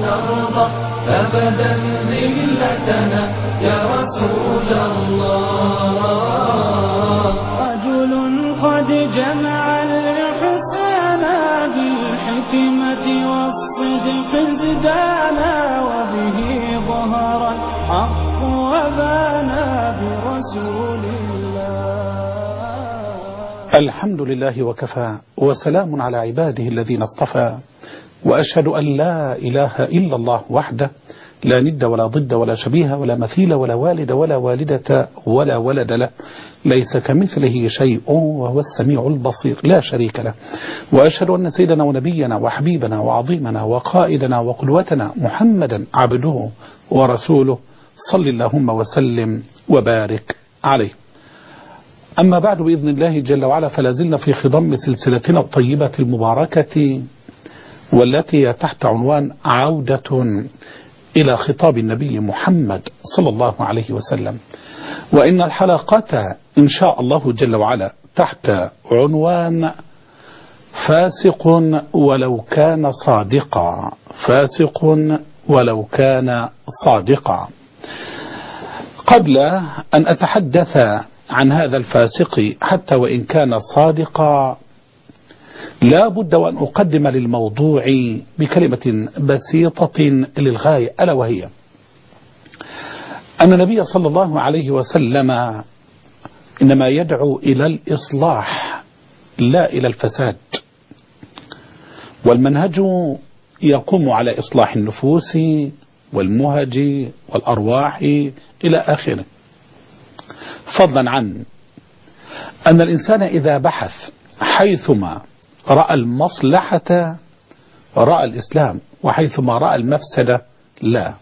نرضى أبدا ذلتنا يا رسول الله رجل قد جمع الإحسان بالحكمة والصدق ازدانا وبه ظهر الحق وبانا برسول الله الحمد لله وكفى وسلام على عباده الذين اصطفى وأشهد أن لا إله إلا الله وحده لا ند ولا ضد ولا شبيه ولا مثيل ولا والد ولا والدة ولا ولد له ليس كمثله شيء وهو السميع البصير لا شريك له وأشهد أن سيدنا ونبينا وحبيبنا وعظيمنا وقائدنا وقدوتنا محمدا عبده ورسوله صل اللهم وسلم وبارك عليه أما بعد بإذن الله جل وعلا فلا زلنا في خضم سلسلتنا الطيبة المباركة والتي تحت عنوان عودة إلى خطاب النبي محمد صلى الله عليه وسلم وإن الحلقة إن شاء الله جل وعلا تحت عنوان فاسق ولو كان صادقا فاسق ولو كان صادقا قبل أن أتحدث عن هذا الفاسق حتى وإن كان صادقا لا بد وأن أقدم للموضوع بكلمة بسيطة للغاية ألا وهي أن النبي صلى الله عليه وسلم إنما يدعو إلى الإصلاح لا إلى الفساد والمنهج يقوم على إصلاح النفوس والمهج والأرواح إلى آخره فضلا عن أن الإنسان إذا بحث حيثما رأى المصلحة رأى الإسلام وحيثما رأى المفسدة لا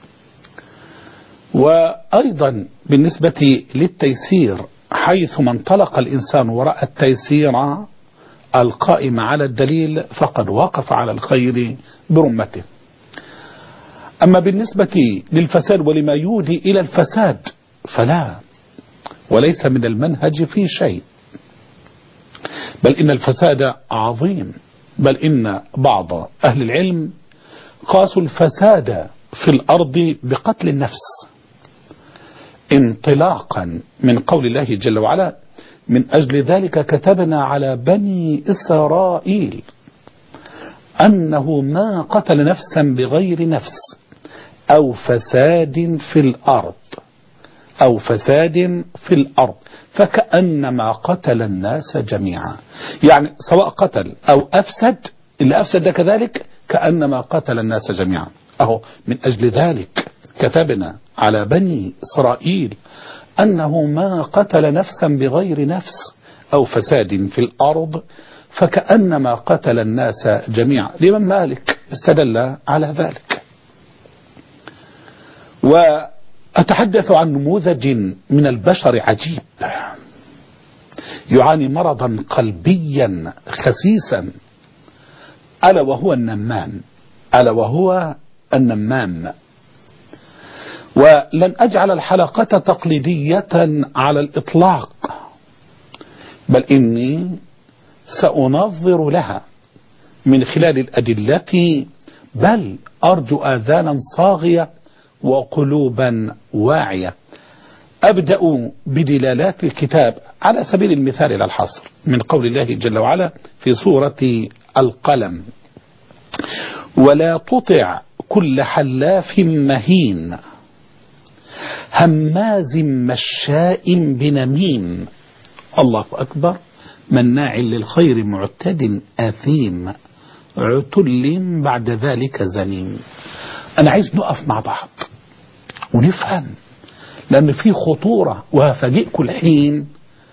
وأيضا بالنسبة للتيسير حيثما انطلق الإنسان ورأى التيسير القائم على الدليل فقد وقف على الخير برمته أما بالنسبة للفساد ولما يودي إلى الفساد فلا وليس من المنهج في شيء بل إن الفساد عظيم بل إن بعض أهل العلم قاسوا الفساد في الأرض بقتل النفس انطلاقا من قول الله جل وعلا من أجل ذلك كتبنا على بني إسرائيل أنه ما قتل نفسا بغير نفس أو فساد في الأرض أو فساد في الأرض فكأنما قتل الناس جميعا يعني سواء قتل أو أفسد اللي أفسد ده كذلك كأنما قتل الناس جميعا أهو من أجل ذلك كتبنا على بني إسرائيل أنه ما قتل نفسا بغير نفس أو فساد في الأرض فكأنما قتل الناس جميعا لمن مالك استدل على ذلك وأتحدث عن نموذج من البشر عجيب يعاني مرضا قلبيا خسيسا ألا وهو النمام ألا وهو النمام ولن أجعل الحلقة تقليدية على الإطلاق بل إني سأنظر لها من خلال الأدلة بل أرجو آذانا صاغية وقلوبا واعية أبدأ بدلالات الكتاب على سبيل المثال إلى الحصر من قول الله جل وعلا في سورة القلم ولا تطع كل حلاف مهين هماز مشاء بنميم الله أكبر مناع للخير معتد أثيم عتل بعد ذلك زنيم أنا عايز نقف مع بعض ونفهم لأن في خطورة وهفاجئكم الحين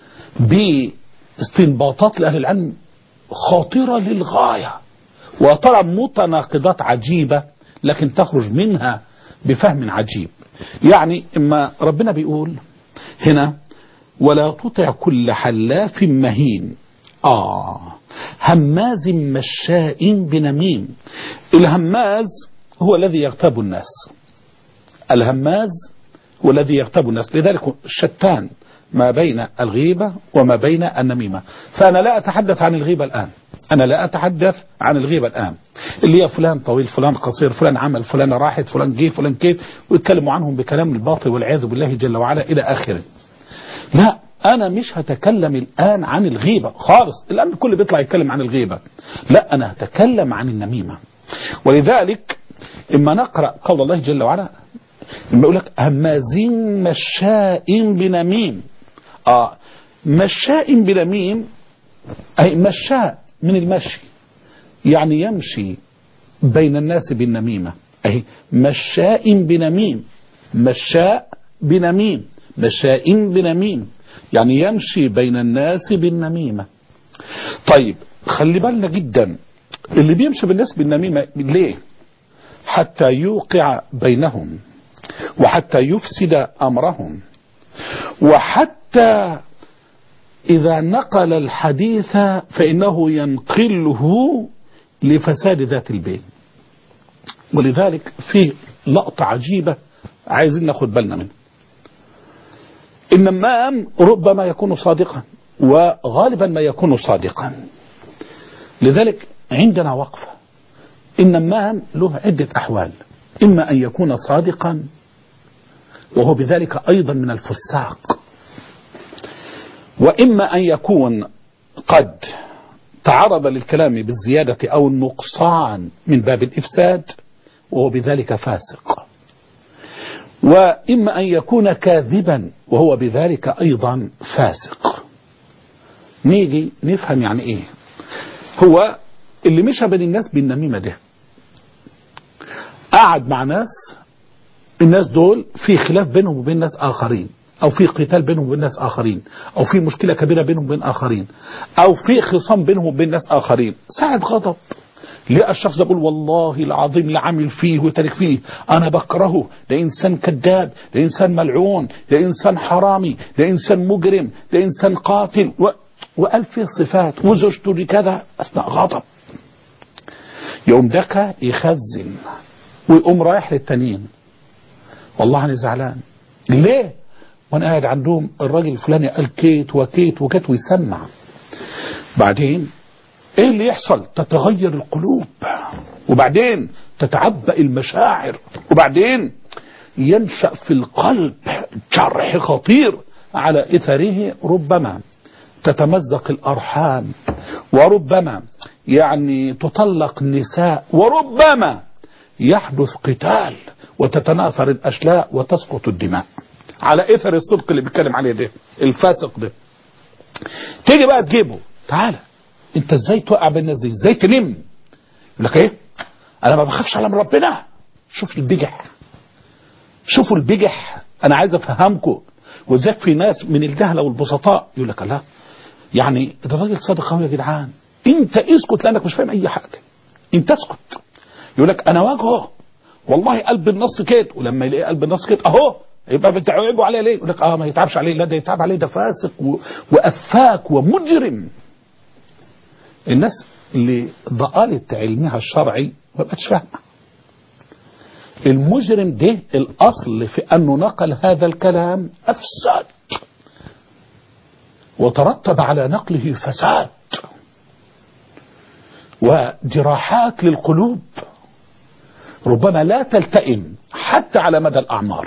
باستنباطات لأهل العلم خاطرة للغاية وترى متناقضات عجيبة لكن تخرج منها بفهم عجيب يعني إما ربنا بيقول هنا ولا تطع كل حلاف مهين آه هماز مشاء بنميم الهماز هو الذي يغتاب الناس الهماز هو الذي يغتاب الناس لذلك شتان ما بين الغيبة وما بين النميمة فأنا لا أتحدث عن الغيبة الآن أنا لا أتحدث عن الغيبة الآن اللي هي فلان طويل فلان قصير فلان عمل فلان راحت فلان جه فلان كيف ويتكلموا عنهم بكلام الباطل والعياذ بالله جل وعلا إلى آخره لا أنا مش هتكلم الآن عن الغيبة خالص الآن الكل بيطلع يتكلم عن الغيبة لا أنا هتكلم عن النميمة ولذلك إما نقرأ قول الله جل وعلا لما يقول لك هماز مشاء بنميم آه مشاء بنميم أي مشاء من المشي يعني يمشي بين الناس بالنميمة أي مشاء بنميم مشاء بنميم مشاء بنميم يعني يمشي بين الناس بالنميمة طيب خلي بالنا جدا اللي بيمشي بالناس بالنميمة ليه حتى يوقع بينهم وحتى يفسد أمرهم وحتى إذا نقل الحديث فإنه ينقله لفساد ذات البين ولذلك في لقطة عجيبة عايزين ناخد بالنا منها النمام ربما يكون صادقا وغالبا ما يكون صادقا لذلك عندنا وقفة النمام له عدة أحوال إما أن يكون صادقا وهو بذلك أيضا من الفساق وإما أن يكون قد تعرض للكلام بالزيادة أو النقصان من باب الإفساد وهو بذلك فاسق وإما أن يكون كاذبا وهو بذلك أيضا فاسق نيجي نفهم يعني إيه هو اللي مشى بين الناس بالنميمة ده قعد مع ناس الناس دول في خلاف بينهم وبين ناس آخرين أو في قتال بينهم وبين ناس آخرين أو في مشكلة كبيرة بينهم وبين آخرين أو في خصام بينهم وبين ناس آخرين ساعة غضب لقى الشخص ده يقول والله العظيم اللي عامل فيه وتارك فيه انا بكرهه ده انسان كذاب ده انسان ملعون ده انسان حرامي ده انسان مجرم ده انسان قاتل و... وقال فيه صفات وزوجته دي كذا اثناء غضب يقوم دكا يخزن ويقوم رايح للتانيين والله انا زعلان ليه وانا قاعد عندهم الراجل الفلاني قال كيت وكيت وكيت ويسمع بعدين ايه اللي يحصل تتغير القلوب وبعدين تتعبأ المشاعر وبعدين ينشأ في القلب جرح خطير على اثره ربما تتمزق الارحام وربما يعني تطلق النساء وربما يحدث قتال وتتناثر الاشلاء وتسقط الدماء على اثر الصدق اللي بيتكلم عليه ده الفاسق ده تيجي بقى تجيبه تعالى انت ازاي توقع بين الناس دي ازاي تلم يقول لك ايه انا ما بخافش على من ربنا شوف البجح شوفوا البجح انا عايز افهمكم وذاك في ناس من الجهله والبسطاء يقول لك لا يعني ده راجل صادق قوي يا جدعان انت اسكت لانك مش فاهم اي حاجه انت اسكت يقول لك انا واجهه والله قلب النص كده ولما يلاقي قلب النص كده اهو يبقى بتعيبوا عليه ليه؟ يقول لك اه ما يتعبش عليه لا ده يتعب عليه ده فاسق و... وافاك ومجرم الناس اللي ضآلة علمها الشرعي ما بقتش فاهمه المجرم ده الاصل في انه نقل هذا الكلام افساد وترتب على نقله فساد وجراحات للقلوب ربما لا تلتئم حتى على مدى الاعمار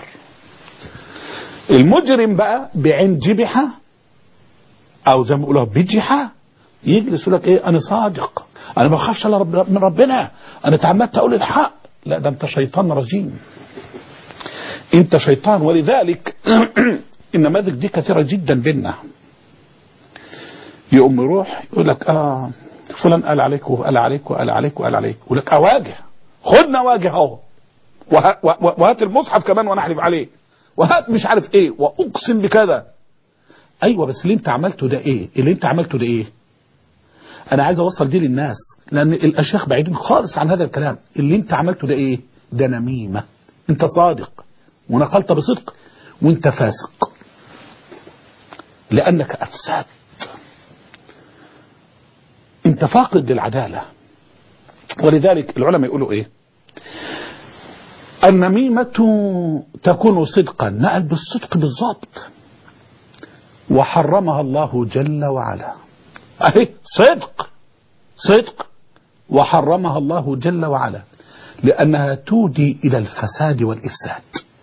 المجرم بقى بعين جبحه او زي ما بيقولوا بجحه يجلس يقول لك ايه انا صادق انا ما بخافش على رب من ربنا انا تعمدت اقول الحق لا ده انت شيطان رجيم انت شيطان ولذلك النماذج دي كثيره جدا بينا يقوم يروح يقول لك اه فلان قال عليك وقال عليك وقال عليك وقال عليك يقول لك اواجه خدنا واجه اهو وه- وه- وهات المصحف كمان وانا احلف عليه وهات مش عارف ايه واقسم بكذا ايوه بس اللي انت عملته ده ايه اللي انت عملته ده ايه انا عايز اوصل دي للناس لان الاشياخ بعيدين خالص عن هذا الكلام اللي انت عملته ده ايه ده نميمه انت صادق ونقلت بصدق وانت فاسق لانك افسدت انت فاقد للعداله ولذلك العلماء يقولوا ايه النميمة تكون صدقا نقل بالصدق بالضبط وحرمها الله جل وعلا اهي صدق صدق وحرمها الله جل وعلا لأنها تودي إلى الفساد والإفساد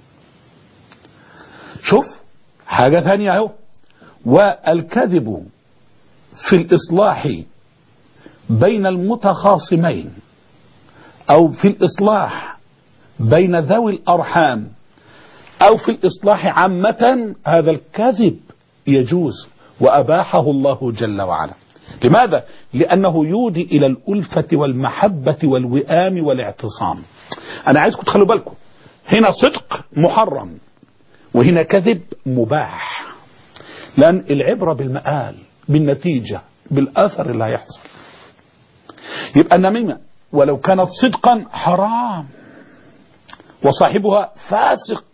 شوف حاجة ثانية اهو والكذب في الإصلاح بين المتخاصمين أو في الإصلاح بين ذوي الأرحام أو في الإصلاح عامة هذا الكذب يجوز وأباحه الله جل وعلا لماذا؟ لأنه يودي إلى الألفة والمحبة والوئام والاعتصام أنا عايزكم تخلوا بالكم هنا صدق محرم وهنا كذب مباح لأن العبرة بالمآل بالنتيجة بالأثر اللي هيحصل يبقى النميمة ولو كانت صدقا حرام وصاحبها فاسق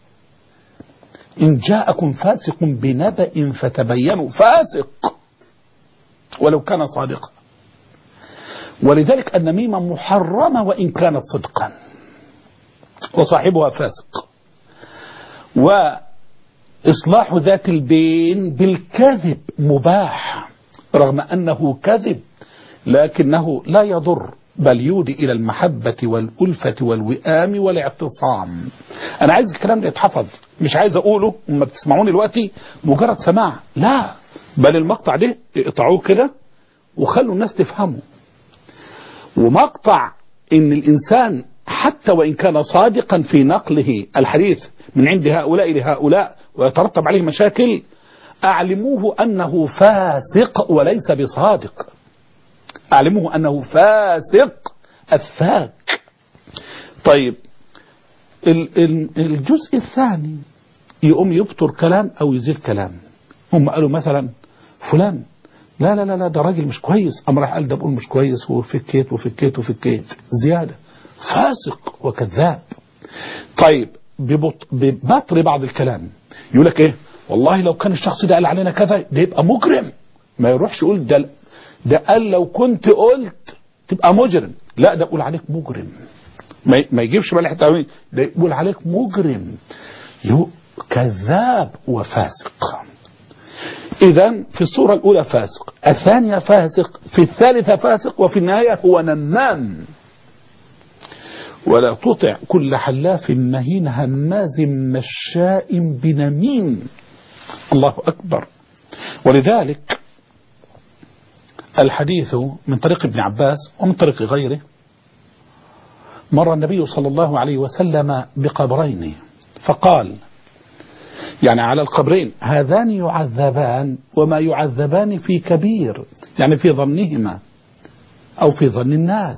إن جاءكم فاسق بنبأ فتبينوا فاسق ولو كان صادقا ولذلك النميمة محرمة وإن كانت صدقا وصاحبها فاسق وإصلاح ذات البين بالكذب مباح رغم أنه كذب لكنه لا يضر بل يودي إلى المحبة والألفة والوئام والاعتصام أنا عايز الكلام ده يتحفظ مش عايز أقوله وما بتسمعوني دلوقتي مجرد سماع لا بل المقطع ده اقطعوه كده وخلوا الناس تفهمه ومقطع ان الانسان حتى وان كان صادقا في نقله الحديث من عند هؤلاء لهؤلاء ويترتب عليه مشاكل اعلموه انه فاسق وليس بصادق اعلموه انه فاسق افاك طيب الجزء الثاني يقوم يبطر كلام او يزيل كلام هم قالوا مثلا فلان لا لا لا لا ده راجل مش كويس قام راح قال ده بقول مش كويس وفكيت وفكيت وفكيت زياده فاسق وكذاب طيب ببط... ببطر بعض الكلام يقول لك ايه والله لو كان الشخص ده قال علينا كذا ده يبقى مجرم ما يروحش يقول ده ده قال لو كنت قلت تبقى مجرم لا ده بقول عليك مجرم ما, ما يجيبش بالي حتى ده يقول عليك مجرم يو كذاب وفاسق إذا في الصورة الأولى فاسق الثانية فاسق في الثالثة فاسق وفي النهاية هو نمام ولا تطع كل حلاف مهين هماز مشاء بنميم الله أكبر ولذلك الحديث من طريق ابن عباس ومن طريق غيره مر النبي صلى الله عليه وسلم بقبرين فقال يعني على القبرين هذان يعذبان وما يعذبان في كبير يعني في ظنهما أو في ظن الناس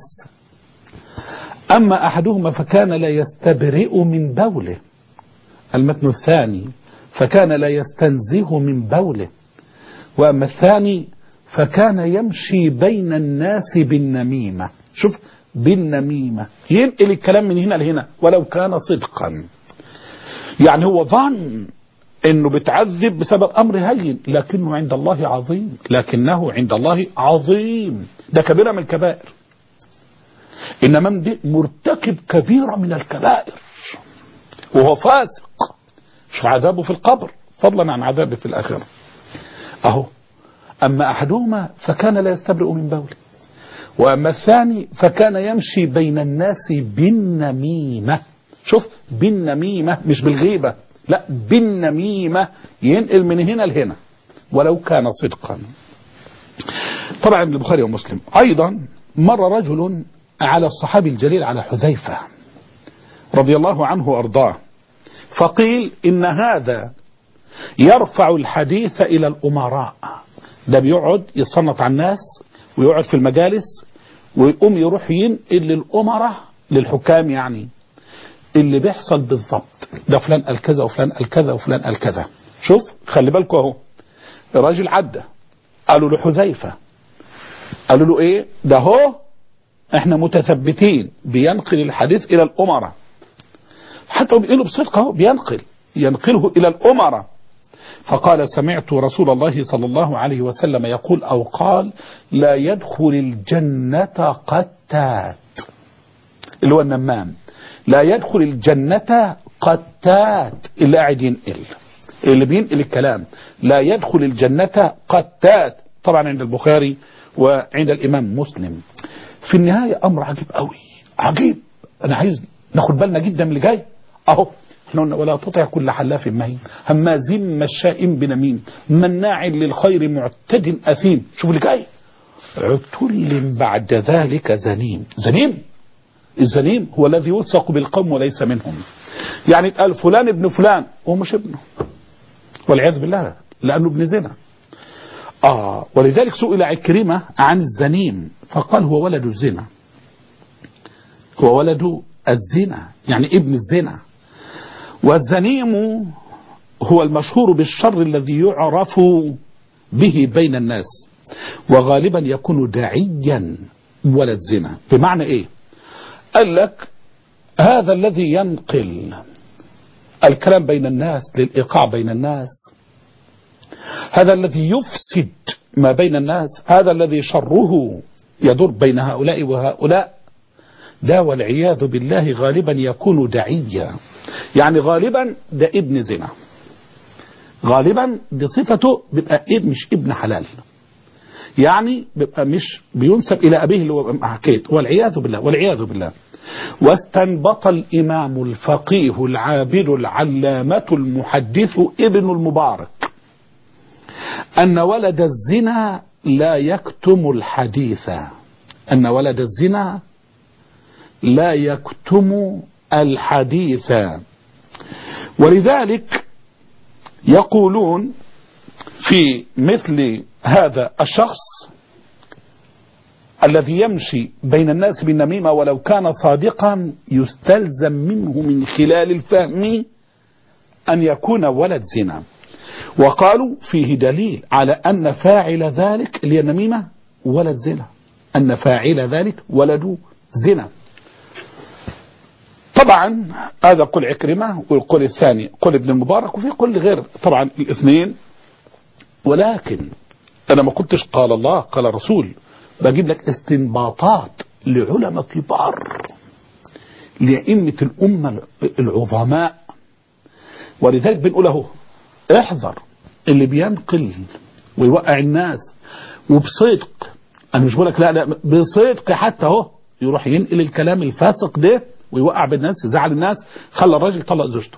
أما أحدهما فكان لا يستبرئ من بوله المتن الثاني فكان لا يستنزه من بوله وأما الثاني فكان يمشي بين الناس بالنميمة شوف بالنميمة ينقل الكلام من هنا لهنا ولو كان صدقا يعني هو ظن انه بتعذب بسبب امر هين لكنه عند الله عظيم لكنه عند الله عظيم ده كبيرة من الكبائر انما دي مرتكب كبيرة من الكبائر وهو فاسق شوف عذابه في القبر فضلا عن عذابه في الاخرة اهو اما احدهما فكان لا يستبرئ من بوله واما الثاني فكان يمشي بين الناس بالنميمة شوف بالنميمة مش بالغيبة لا بالنميمة ينقل من هنا لهنا ولو كان صدقا طبعا البخاري ومسلم أيضا مر رجل على الصحابي الجليل على حذيفة رضي الله عنه وأرضاه فقيل إن هذا يرفع الحديث إلى الأمراء ده بيقعد يصنط على الناس ويقعد في المجالس ويقوم يروح ينقل للأمراء للحكام يعني اللي بيحصل بالضبط ده فلان قال كذا وفلان قال كذا وفلان قال كذا شوف خلي بالكم اهو الراجل عدى قالوا له حذيفه قالوا له ايه ده هو احنا متثبتين بينقل الحديث الى الامراء حتى بيقولوا بصدق اهو بينقل ينقله الى الامراء فقال سمعت رسول الله صلى الله عليه وسلم يقول او قال لا يدخل الجنه قتات اللي هو النمام لا يدخل الجنة قتات اللي قاعد ينقل اللي بينقل الكلام لا يدخل الجنة قتات طبعا عند البخاري وعند الإمام مسلم في النهاية أمر عجيب قوي عجيب أنا عايز ناخد بالنا جدا من اللي جاي أهو احنا قلنا ولا تطع كل حلاف مهين هماز مشاء بنميم مناع للخير معتد أثيم شوف اللي جاي عتل بعد ذلك زنيم زنيم الزنيم هو الذي يلصق بالقوم وليس منهم يعني اتقال فلان ابن فلان وهو مش ابنه والعياذ بالله لأنه ابن زنا آه ولذلك سئل عكرمة عن الزنيم فقال هو ولد الزنا هو ولد الزنا يعني ابن الزنا والزنيم هو المشهور بالشر الذي يعرف به بين الناس وغالبا يكون داعيا ولد زنا بمعنى ايه قال لك هذا الذي ينقل الكلام بين الناس للإيقاع بين الناس هذا الذي يفسد ما بين الناس هذا الذي شره يدور بين هؤلاء وهؤلاء ده والعياذ بالله غالبا يكون دعيا يعني غالبا ده ابن زنا غالبا دي صفته بيبقى ابن مش ابن حلال يعني بيبقى مش بينسب الى ابيه اللي هو حكيت والعياذ بالله والعياذ بالله واستنبط الامام الفقيه العابد العلامه المحدث ابن المبارك ان ولد الزنا لا يكتم الحديث ان ولد الزنا لا يكتم الحديث ولذلك يقولون في مثل هذا الشخص الذي يمشي بين الناس بالنميمة ولو كان صادقا يستلزم منه من خلال الفهم أن يكون ولد زنا وقالوا فيه دليل على أن فاعل ذلك اللي هي النميمة ولد زنا أن فاعل ذلك ولد زنا طبعا هذا قول عكرمة والقول الثاني قول ابن المبارك وفي قول غير طبعا الاثنين ولكن أنا ما قلتش قال الله قال الرسول بجيب لك استنباطات لعلماء كبار لأئمة الأمة العظماء ولذلك بنقول اهو احذر اللي بينقل ويوقع الناس وبصدق انا مش بقول لك لا لا بصدق حتى اهو يروح ينقل الكلام الفاسق ده ويوقع بالناس يزعل الناس خلى الراجل طلق زوجته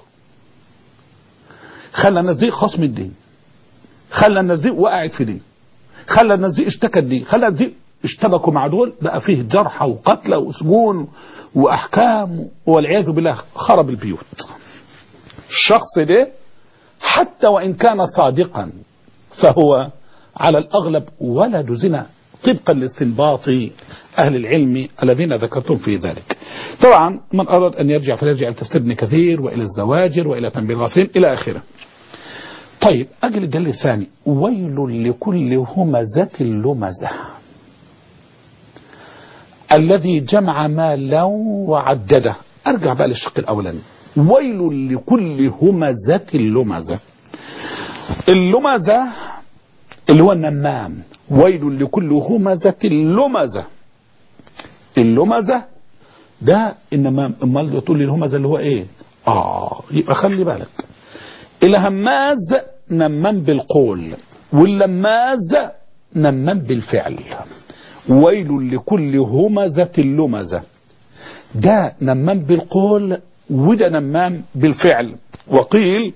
خلى الناس دي خصم الدين خلى الناس دي وقعت في دين خلى الناس دي اشتكت دي خلى الناس دي اشتبكوا مع دول بقى فيه جرحى وقتلى وسجون واحكام والعياذ بالله خرب البيوت الشخص ده حتى وان كان صادقا فهو على الاغلب ولد زنا طبقا لاستنباط اهل العلم الذين ذكرتم في ذلك. طبعا من اراد ان يرجع فليرجع الى تفسير ابن كثير والى الزواجر والى تنبيه الغافلين الى اخره. طيب اجل الدليل الثاني ويل لكل همزه لمزه. الذي جمع مالا وعدده ارجع بقى للشق الاولاني ويل لكل همزه لمزه. اللمزه اللي هو النمام ويل لكل همزة لمزة اللمزة ده النمام امال تقول لي الهمزة اللي هو ايه اه يبقى خلي بالك الهماز نمام بالقول واللماز نمام بالفعل ويل لكل همزة لمزة ده نمام بالقول وده نمام بالفعل وقيل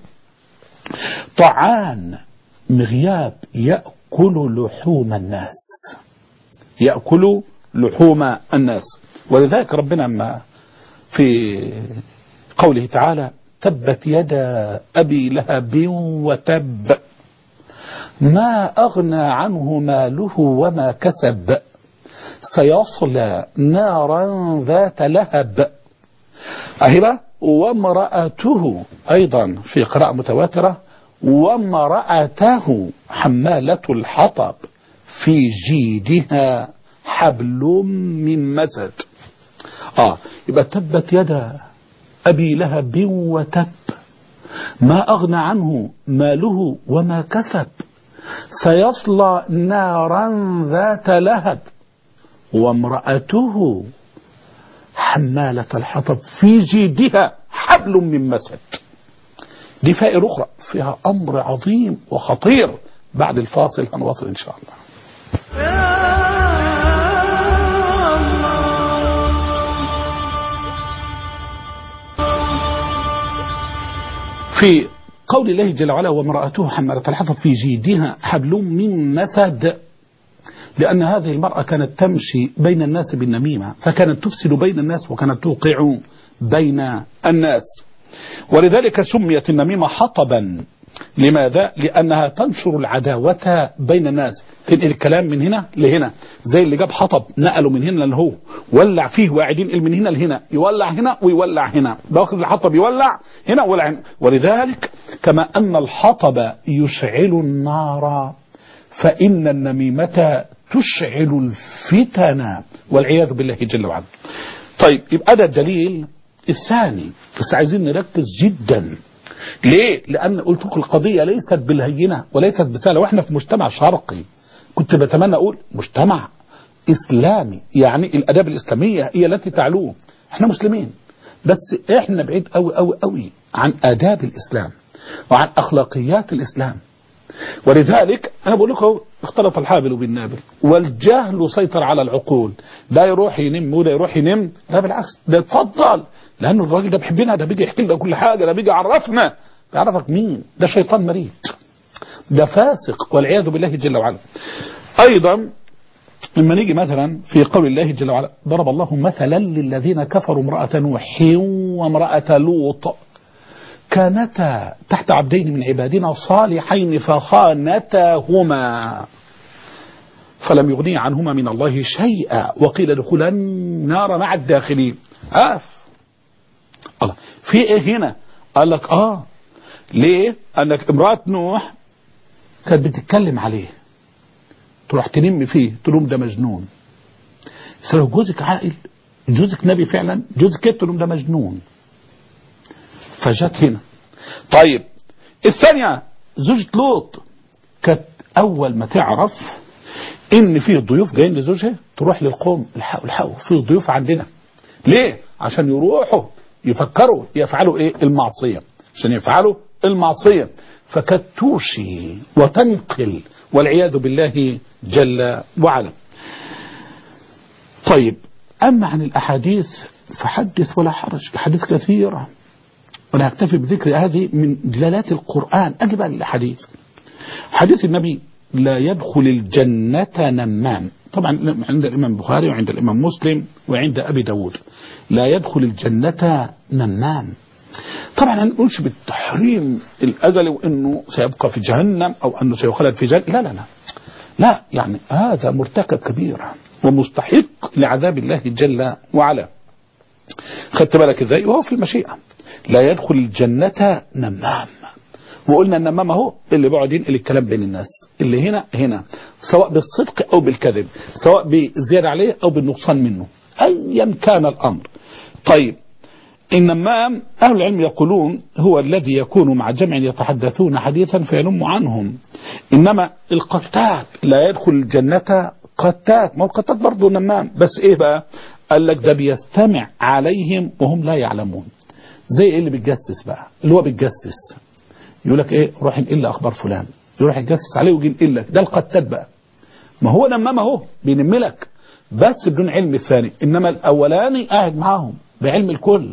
طعان مغياب يأكل لحوم الناس يأكل لحوم الناس ولذلك ربنا ما في قوله تعالى تبت يدا أبي لهب وتب ما أغنى عنه ماله وما كسب سيصلى نارا ذات لهب أهبة وامرأته أيضا في قراءة متواترة وامرأته حمالة الحطب في جيدها حبل من مسد آه يبقى تبت يدا أبي لهب وتب ما أغنى عنه ماله وما كسب سيصلى نارا ذات لهب وامرأته حمالة الحطب في جيدها حبل من مسد دي فائر أخرى فيها أمر عظيم وخطير بعد الفاصل هنواصل إن شاء الله في قول الله جل وعلا وامرأته حمالة الحطب في جيدها حبل من مسد لأن هذه المرأة كانت تمشي بين الناس بالنميمة فكانت تفسد بين الناس وكانت توقع بين الناس ولذلك سميت النميمة حطبا لماذا؟ لأنها تنشر العداوة بين الناس تنقل الكلام من هنا لهنا زي اللي جاب حطب نقله من هنا لهو ولع فيه واعدين من هنا لهنا يولع هنا ويولع هنا باخذ الحطب يولع هنا ويولع هنا ولذلك كما أن الحطب يشعل النار فإن النميمة تشعل الفتن والعياذ بالله جل وعلا طيب يبقى ده الدليل الثاني بس عايزين نركز جدا ليه؟ لأن قلت لكم القضية ليست بالهينة وليست بسهلة وإحنا في مجتمع شرقي كنت بتمنى أقول مجتمع إسلامي يعني الأداب الإسلامية هي التي تعلوه إحنا مسلمين بس إحنا بعيد أوي أوي أوي عن آداب الإسلام وعن أخلاقيات الإسلام ولذلك أنا بقول لكم اختلط الحابل بالنابل والجهل سيطر على العقول لا يروح ينم ولا يروح ينم لا بالعكس ده اتفضل لأن الراجل ده بيحبنا ده بيجي يحكي لنا كل حاجة ده بيجي يعرفنا يعرفك مين ده شيطان مريض ده فاسق والعياذ بالله جل وعلا أيضا لما نيجي مثلا في قول الله جل وعلا ضرب الله مثلا للذين كفروا امرأة نوح وامرأة لوط كانتا تحت عبدين من عبادنا صالحين فخانتاهما فلم يغني عنهما من الله شيئا وقيل ادخلا النار مع الداخلين آف الله في ايه هنا قال لك اه ليه انك امرأة نوح كانت بتتكلم عليه تروح تنم فيه تقول لهم ده مجنون لو جوزك عاقل جوزك نبي فعلا جوزك كده تقول لهم ده مجنون فجت هنا طيب الثانية زوجة لوط كانت أول ما تعرف إن في ضيوف جايين لزوجها تروح للقوم الحقوا الحقوا في ضيوف عندنا ليه؟ عشان يروحوا يفكروا يفعلوا إيه؟ المعصية عشان يفعلوا المعصية فكانت توشي وتنقل والعياذ بالله جل وعلا طيب أما عن الأحاديث فحدث ولا حرج أحاديث كثيرة ولا أكتفي بذكر هذه من دلالات القرآن أجب عن الحديث حديث النبي لا يدخل الجنة نمام طبعا عند الإمام البخاري وعند الإمام مسلم وعند أبي داود لا يدخل الجنة نمام طبعا ما نقولش بالتحريم الأزلي وأنه سيبقى في جهنم أو أنه سيخلد في جهنم لا لا لا لا يعني هذا مرتكب كبير ومستحق لعذاب الله جل وعلا خدت بالك ازاي وهو في المشيئة لا يدخل الجنة نمام وقلنا النمام اهو اللي بيقعد ينقل الكلام بين الناس اللي هنا هنا سواء بالصدق او بالكذب سواء بزيادة عليه او بالنقصان منه ايا كان الامر طيب النمام أهل العلم يقولون هو الذي يكون مع جمع يتحدثون حديثا فينم عنهم إنما القتات لا يدخل الجنة قتات ما هو القتات برضه نمام بس إيه بقى قال لك ده بيستمع عليهم وهم لا يعلمون زي إيه اللي بيتجسس بقى اللي هو بيتجسس يقول لك إيه روح انقل لي أخبار فلان يروح يتجسس عليه ويجي ينقل لك ده القتات بقى ما هو نمام اهو بينم لك بس بدون علم الثاني إنما الأولاني قاعد معاهم بعلم الكل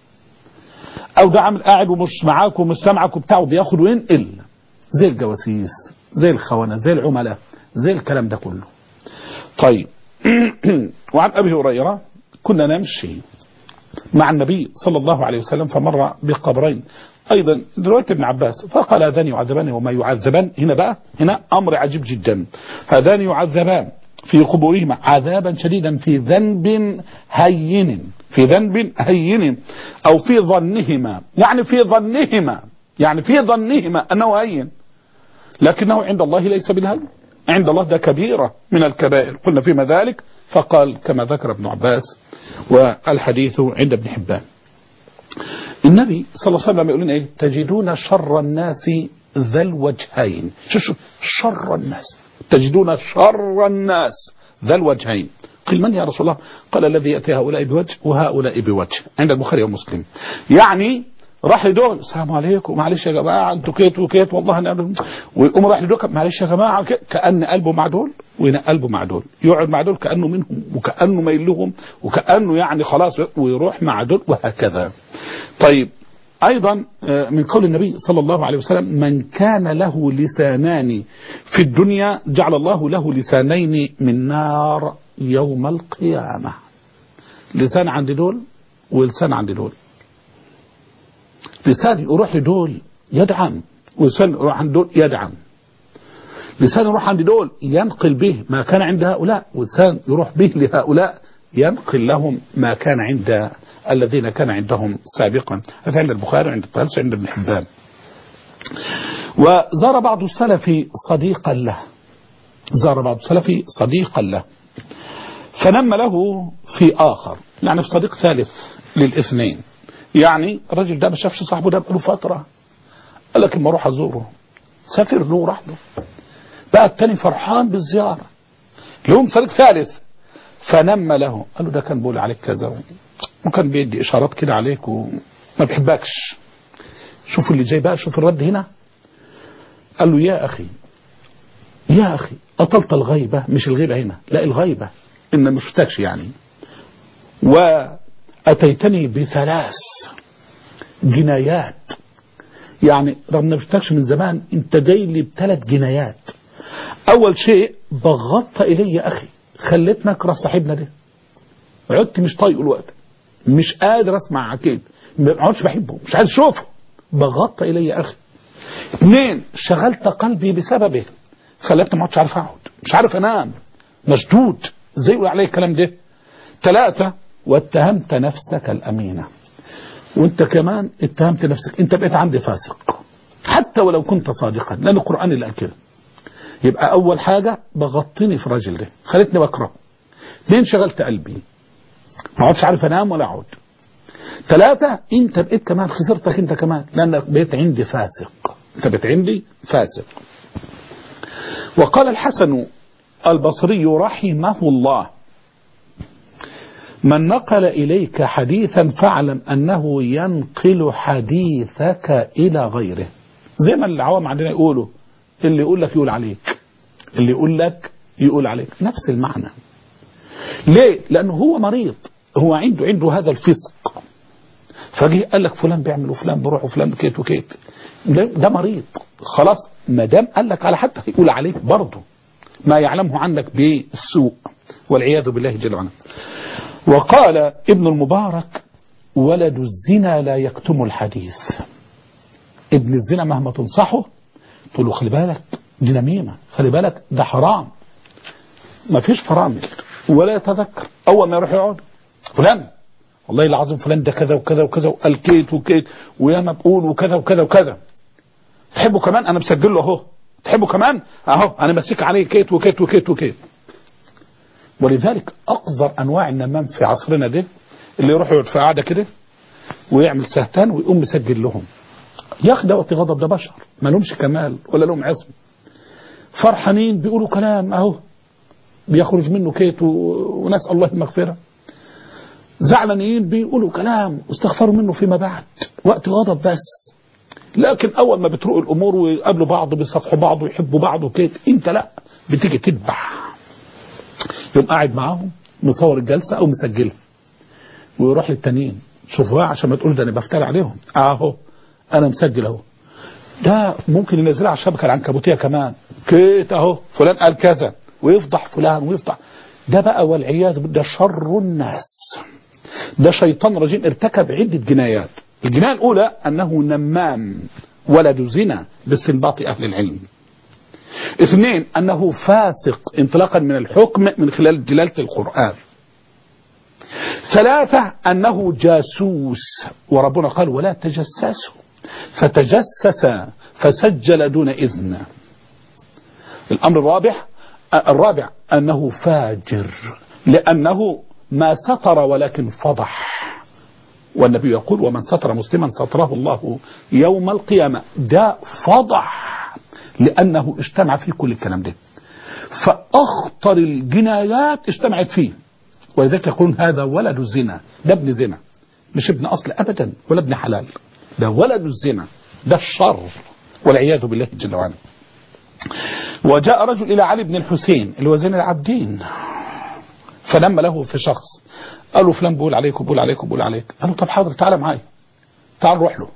او ده عامل قاعد ومش معاك ومش سامعك وبتاع وبياخد وينقل زي الجواسيس زي الخونة زي العملاء زي الكلام ده كله طيب وعن ابي هريره كنا نمشي مع النبي صلى الله عليه وسلم فمر بقبرين ايضا روايه ابن عباس فقال هذان يعذبان وما يعذبان هنا بقى هنا امر عجيب جدا هذان يعذبان في قبورهما عذابا شديدا في ذنب هين في ذنب هين او في ظنهما يعني في ظنهما يعني في ظنهما انه هين لكنه عند الله ليس بالهين عند الله ده كبيرة من الكبائر قلنا فيما ذلك فقال كما ذكر ابن عباس والحديث عند ابن حبان النبي صلى الله عليه وسلم يقول لنا ايه تجدون شر الناس ذا الوجهين شو شو شر الناس تجدون شر الناس ذا الوجهين قيل من يا رسول الله قال الذي يأتي هؤلاء بوجه وهؤلاء بوجه عند البخاري ومسلم يعني راح لدول السلام عليكم معلش يا جماعه انتوا كيت وكيت والله انا ويقوم راح لدول معلش يا جماعه كان قلبه مع دول وهنا قلبه مع دول يقعد مع دول كانه منهم وكانه مايل لهم وكانه يعني خلاص ويروح مع دول وهكذا طيب أيضا آه، من قول النبي صلى الله عليه وسلم من كان له لسانان في الدنيا جعل الله له لسانين من نار يوم القيامة لسان عند دول ولسان عند دول لسان يروح لدول يدعم ولسان يروح عند دول يدعم لسان يروح عند دول ينقل به ما كان عند هؤلاء ولسان يروح به لهؤلاء ينقل لهم ما كان عند الذين كان عندهم سابقا هذا عند البخاري وعند الطالس وعند ابن حبان وزار بعض السلف صديقا له زار بعض السلف صديقا له فنم له في آخر يعني في صديق ثالث للاثنين يعني الراجل ده ما شافش صاحبه ده بقاله فترة قال لك اما اروح ازوره سافر له وراح له بقى التاني فرحان بالزيارة لهم صديق ثالث فنم له قال له ده كان بيقول عليك كذا وكان بيدي اشارات كده عليك وما بيحبكش شوف اللي جاي بقى شوف الرد هنا قال له يا اخي يا اخي اطلت الغيبة مش الغيبة هنا لا الغيبة ان ما شفتكش يعني واتيتني بثلاث جنايات يعني رغم ما شفتكش من زمان انت جاي لي بثلاث جنايات اول شيء بغضت الي يا اخي خليتني اكره صاحبنا ده عدت مش طايقه الوقت مش قادر اسمع عكيد ما عدتش بحبه مش عايز اشوفه بغضت الي يا اخي اثنين شغلت قلبي بسببه خلتني ما عدتش عارف اقعد مش عارف انام مشدود ازاي يقول عليه الكلام ده ثلاثة واتهمت نفسك الأمينة وانت كمان اتهمت نفسك انت بقيت عندي فاسق حتى ولو كنت صادقا لأن القرآن اللي قال كده يبقى أول حاجة بغطني في الراجل ده خلتني بكره اثنين شغلت قلبي ما عدتش عارف انام ولا اقعد ثلاثة انت بقيت كمان خسرتك انت كمان لانك بقيت عندي فاسق انت بقيت عندي فاسق وقال الحسن البصري رحمه الله من نقل إليك حديثا فاعلم أنه ينقل حديثك إلى غيره زي ما العوام عندنا يقولوا اللي يقول لك يقول عليك اللي يقول لك يقول عليك نفس المعنى ليه لأنه هو مريض هو عنده عنده هذا الفسق فجه قال لك فلان بيعمل وفلان بيروح وفلان كيت وكيت ده مريض خلاص ما دام قال لك على حتى هيقول عليك برضه ما يعلمه عنك بالسوء والعياذ بالله جل وعلا وقال ابن المبارك ولد الزنا لا يكتم الحديث ابن الزنا مهما تنصحه تقول له خلي بالك دي نميمة خلي بالك ده حرام ما فيش فرامل ولا يتذكر أول ما يروح يقعد فلان والله العظيم فلان ده كذا وكذا وكذا وقال كيت وكيت وياما بقول وكذا وكذا وكذا تحبه كمان أنا مسجل له أهو تحبه كمان أهو أنا ماسك عليه كيت وكيت وكيت وكيت ولذلك أقذر أنواع النمام في عصرنا ده اللي يروح يقعد في قاعدة كده ويعمل سهتان ويقوم مسجل لهم يا أخي ده وقت غضب ده بشر ما لهمش كمال ولا لهم عصم فرحانين بيقولوا كلام أهو بيخرج منه كيت و... ونسأل الله المغفرة زعلانين بيقولوا كلام واستغفروا منه فيما بعد وقت غضب بس لكن أول ما بتروق الأمور ويقابلوا بعض بيصفحوا بعض ويحبوا بعض وكيت أنت لا بتيجي تذبح يقوم قاعد معاهم مصور الجلسة أو مسجلها ويروح للتانيين شوفوا بقى عشان ما تقولش ده أنا بفتري عليهم أهو أنا مسجل أهو ده ممكن ينزلها على الشبكة العنكبوتية كمان كيت أهو فلان قال كذا ويفضح فلان ويفضح ده بقى والعياذ بالله ده شر الناس ده شيطان رجيم ارتكب عدة جنايات الجناية الأولى أنه نمام ولد زنا باستنباط أهل العلم اثنين أنه فاسق انطلاقا من الحكم من خلال دلالة القرآن ثلاثة أنه جاسوس وربنا قال ولا تجسسوا فتجسس فسجل دون إذن الأمر الرابع الرابع أنه فاجر لأنه ما ستر ولكن فضح والنبي يقول ومن ستر مسلما ستره الله يوم القيامة ده فضح لأنه اجتمع فيه كل الكلام ده فأخطر الجنايات اجتمعت فيه ولذلك يقولون هذا ولد الزنا ده ابن زنا مش ابن أصل أبدا ولا ابن حلال ده ولد الزنا ده الشر والعياذ بالله جل وعلا وجاء رجل إلى علي بن الحسين اللي هو زين العابدين فلما له في شخص قال له فلان بيقول عليك وبيقول عليك وبيقول عليك قال له طب حاضر تعالى معايا تعال نروح له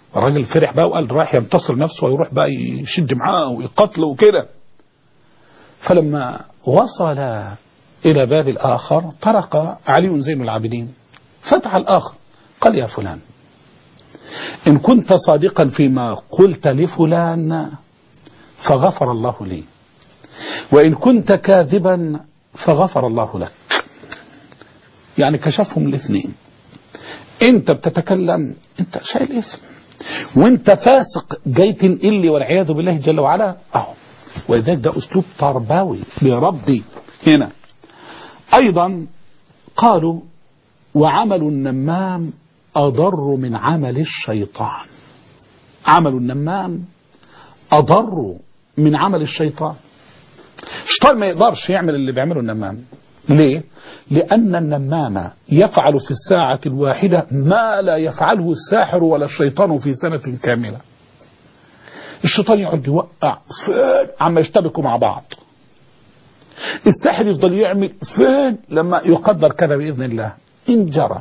الراجل فرح بقى وقال رايح ينتصر نفسه ويروح بقى يشد معاه ويقتله وكده فلما وصل إلى باب الآخر طرق علي زين العابدين فتح الآخر قال يا فلان إن كنت صادقا فيما قلت لفلان فغفر الله لي وإن كنت كاذبا فغفر الله لك يعني كشفهم الاثنين انت بتتكلم انت شايل اسم وانت فاسق جاي تنقل والعياذ بالله جل وعلا اهو ولذلك ده اسلوب تربوي بيربي هنا ايضا قالوا وعمل النمام اضر من عمل الشيطان عمل النمام اضر من عمل الشيطان الشيطان ما يقدرش يعمل اللي بيعمله النمام ليه؟ لأن النمام يفعل في الساعة الواحدة ما لا يفعله الساحر ولا الشيطان في سنة كاملة الشيطان يقعد يوقع فين عما يشتبكوا مع بعض الساحر يفضل يعمل فين لما يقدر كذا بإذن الله إن جرى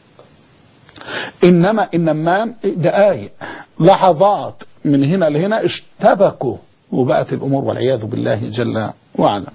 إنما النمام دقائق لحظات من هنا لهنا اشتبكوا وبقت الأمور والعياذ بالله جل وعلا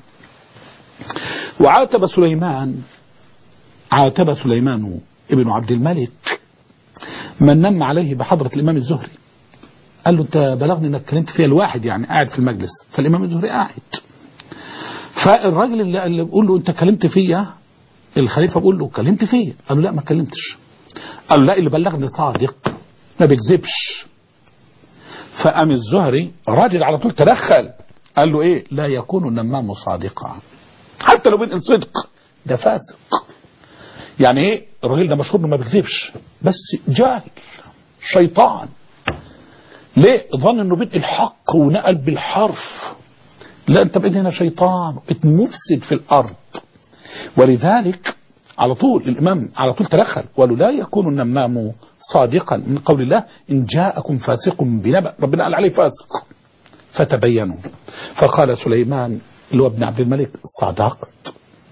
وعاتب سليمان عاتب سليمان ابن عبد الملك من نم عليه بحضرة الإمام الزهري قال له أنت بلغني أنك اتكلمت فيها الواحد يعني قاعد في المجلس فالإمام الزهري قاعد فالراجل اللي, اللي بيقول له أنت كلمت فيا الخليفة بيقول له كلمت فيا قال له لا ما كلمتش قال له لا اللي بلغني صادق ما بيكذبش فقام الزهري راجل على طول تدخل قال له ايه لا يكون النمام صادقا حتى لو بينقل صدق ده فاسق يعني ايه الراجل ده مشهور انه ما بيكذبش بس جاهل شيطان ليه ظن انه بينقل الحق ونقل بالحرف لا انت بقيت هنا شيطان مفسد في الارض ولذلك على طول الامام على طول تدخل وقالوا لا يكون النمام صادقا من قول الله ان جاءكم فاسق بنبأ ربنا قال عليه فاسق فتبينوا فقال سليمان اللي هو ابن عبد الملك صدقت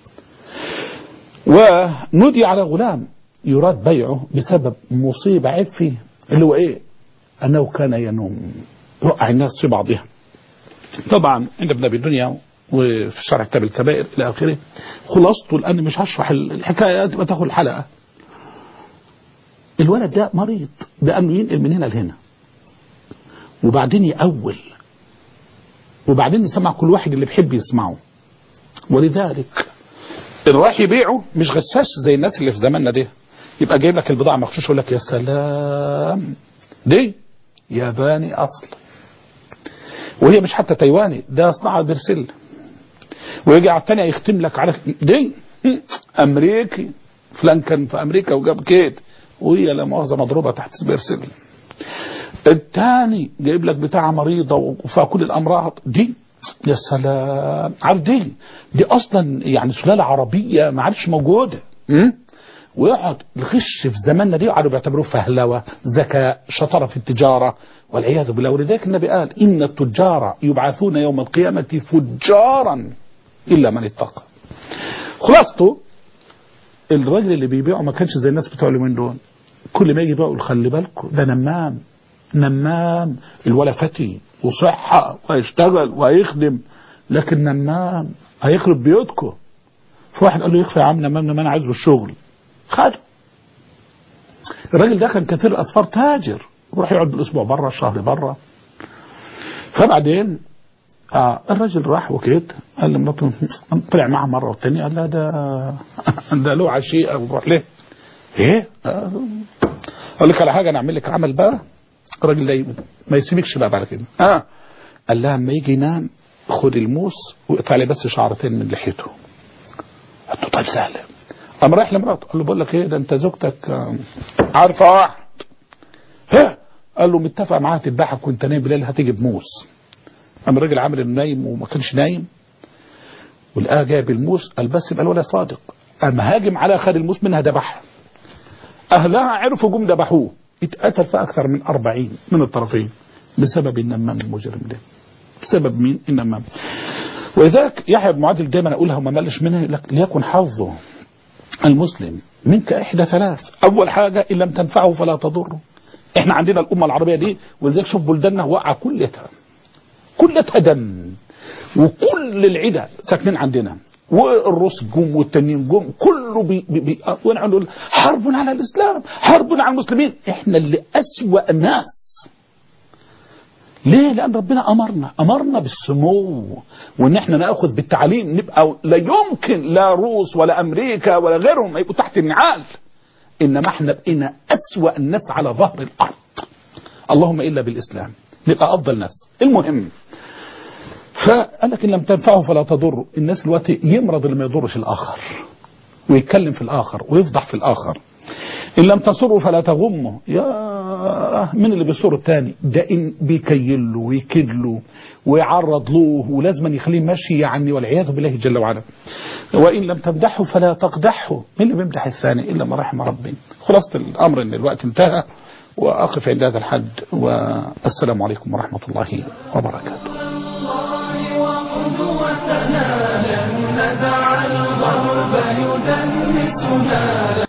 ونودي على غلام يراد بيعه بسبب مصيبة عيب فيه اللي هو ايه انه كان ينوم وقع الناس في بعضها طبعا عند ابن ابي الدنيا وفي شرح كتاب الكبائر الى اخره خلاصته لان مش هشرح الحكايه تبقى تاخد الحلقه الولد ده مريض بانه ينقل من هنا لهنا وبعدين يأول وبعدين يسمع كل واحد اللي بيحب يسمعه ولذلك اللي رايح يبيعه مش غشاش زي الناس اللي في زماننا دي يبقى جايب لك البضاعه مغشوش يقول لك يا سلام دي ياباني اصل وهي مش حتى تايواني ده يصنعها بيرسل ويجي على الثانيه يختم لك على دي امريكي فلان كان في امريكا وجاب كيد وهي لا مؤاخذه مضروبه تحت بيرسل الثاني جايب لك بتاعه مريضه وفيها كل الامراض دي يا سلام عارف دي دي اصلا يعني سلاله عربيه ما عادش موجوده م? ويقعد الغش في زماننا دي قعدوا بيعتبروه فهلوه ذكاء شطاره في التجاره والعياذ بالله ولذلك النبي قال ان التجار يبعثون يوم القيامه فجارا الا من اتقى خلاصته الراجل اللي بيبيعه ما كانش زي الناس بتوع اليومين دول كل ما يجي بقى يقول خلي بالكم ده نمام نمام الولا فتي وصحة وهيشتغل وهيخدم لكن نمام هيخرب بيوتكم فواحد قال له يخفى يا عم نمام نمام انا عايزه الشغل خده الراجل ده كان كثير الاسفار تاجر يروح يقعد بالاسبوع بره الشهر بره فبعدين آه الراجل راح وكيت قال لمراته طلع معها مره والثانيه قال لها ده ده له عشيقه وروح ليه؟ ايه؟ آه. اقول لك على حاجه انا اعمل لك عمل بقى الراجل ده ما يسيبكش بقى بعد كده اه قال لها اما يجي ينام خد الموس واقطع لي بس شعرتين من لحيته قلت له طيب سهل قام رايح لمراته قال له بقول لك ايه ده انت زوجتك آه، عارفه واحد ها قال له متفق معاها تذبحك وانت نايم بالليل هتيجي بموس قام الراجل عامل انه نايم وما كانش نايم ولقاها جايب الموس قال بس يبقى الولد صادق قام هاجم عليها خد الموس منها ذبحها اهلها عرفوا جم ذبحوه اتقتل في اكثر من أربعين من الطرفين بسبب النمام المجرم ده بسبب مين النمام ولذلك يحيى بن معاذ دايما اقولها وما ملش منها يقول لك ليكن حظه المسلم منك احدى ثلاث اول حاجه ان لم تنفعه فلا تضره احنا عندنا الامه العربيه دي ولذلك شوف بلداننا واقعه كلها كلها دم وكل العدا ساكنين عندنا والروس جم والتانيين جم كله بي بي بي ونقعد نقول حرب على الاسلام حرب على المسلمين احنا اللي اسوا الناس ليه؟ لأن ربنا أمرنا أمرنا بالسمو وإن احنا ناخذ بالتعليم نبقى لا يمكن لا روس ولا أمريكا ولا غيرهم يبقوا تحت النعال إنما احنا بقينا أسوأ الناس على ظهر الأرض اللهم إلا بالإسلام نبقى أفضل ناس المهم فقال لك إن لم تنفعه فلا تضره الناس دلوقتي يمرض اللي ما يضرش الآخر ويتكلم في الآخر ويفضح في الآخر إن لم تسره فلا تغمه يا من اللي بيسر التاني ده إن بيكيل له ويكد له ويعرض له ولازم يخليه ماشي يعني والعياذ بالله جل وعلا وإن لم تمدحه فلا تقدحه مين اللي بيمدح الثاني إلا ما رحم ربي خلاصة الأمر إن الوقت انتهى وأقف عند هذا الحد والسلام عليكم ورحمة الله وبركاته الله وقدوتنا لن ندع الغرب يدنسنا